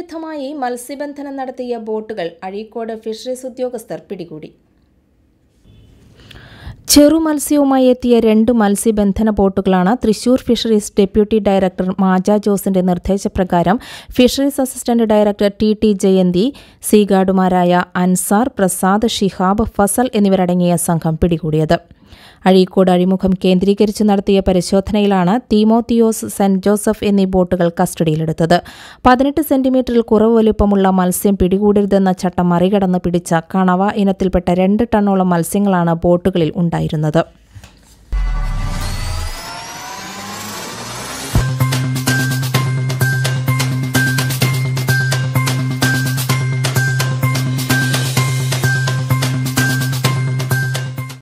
നിയമവിരുദ്ധമായി മത്സ്യബന്ധനം നടത്തിയ ബോട്ടുകൾ അഴീക്കോട് ഫിഷറീസ് ഉദ്യോഗസ്ഥർ പിടികൂടി ചെറുമത്സ്യവുമായി എത്തിയ രണ്ട് മത്സ്യബന്ധന ബോട്ടുകളാണ് Thrissur fisheries deputy director Maja ജോസിന്റെ നിർദ്ദേശപ്രകാരം fisheries assistant director T T Jayanthi സീഗാർഡുമാരായ അൻസാർ പ്രസാദ് ഷിഹാബ് ഫസൽ എന്നിവരടങ്ങിയ സംഘം പിടികൂടിയത് അഴീക്കോട് അഴിമുഖം കേന്ദ്രീകരിച്ച് നടത്തിയ പരിശോധനയിലാണ് തീമോത്തിയോസ് സെന്റ് ജോസഫ് എന്നീ ബോട്ടുകൾ കസ്റ്റഡിയിലെടുത്തത് പതിനെട്ട് സെന്റിമീറ്ററിൽ കുറവ് വലുപ്പമുള്ള മത്സ്യം പിടികൂടരുതെന്ന ചട്ടം മറികടന്ന് പിടിച്ച കണവ ഇനത്തിൽപ്പെട്ട രണ്ട് ടണ്ണോളം മത്സ്യങ്ങളാണ് ബോട്ടുകളിൽ ഉണ്ടായിരുന്നത്